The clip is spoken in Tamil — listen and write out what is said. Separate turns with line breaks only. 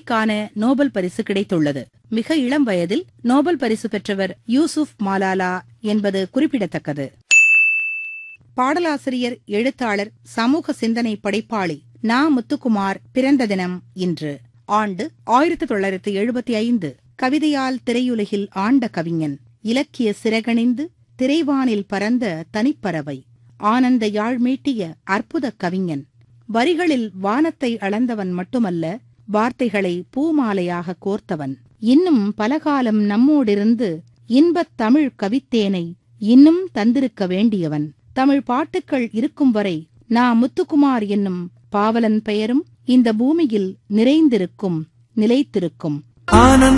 அமைதிக்கான நோபல் பரிசு கிடைத்துள்ளது மிக இளம் வயதில் நோபல் பரிசு பெற்றவர் யூசுப் மாலாலா என்பது குறிப்பிடத்தக்கது பாடலாசிரியர் எழுத்தாளர் சமூக சிந்தனை படைப்பாளி நா முத்துக்குமார் பிறந்த தினம் இன்று ஆண்டு ஆயிரத்தி தொள்ளாயிரத்தி எழுபத்தி ஐந்து கவிதையால் திரையுலகில் ஆண்ட கவிஞன் இலக்கிய சிறகணிந்து திரைவானில் பறந்த தனிப்பறவை ஆனந்த யாழ் மீட்டிய அற்புத கவிஞன் வரிகளில் வானத்தை அளந்தவன் மட்டுமல்ல வார்த்தைகளை பூமாலையாக கோர்த்தவன் இன்னும் பலகாலம் நம்மோடிருந்து இன்பத் தமிழ் கவித்தேனை இன்னும் தந்திருக்க வேண்டியவன் தமிழ் பாட்டுக்கள் இருக்கும் வரை நா முத்துக்குமார் என்னும் பாவலன் பெயரும் இந்த பூமியில் நிறைந்திருக்கும் நிலைத்திருக்கும்
ஆனந்த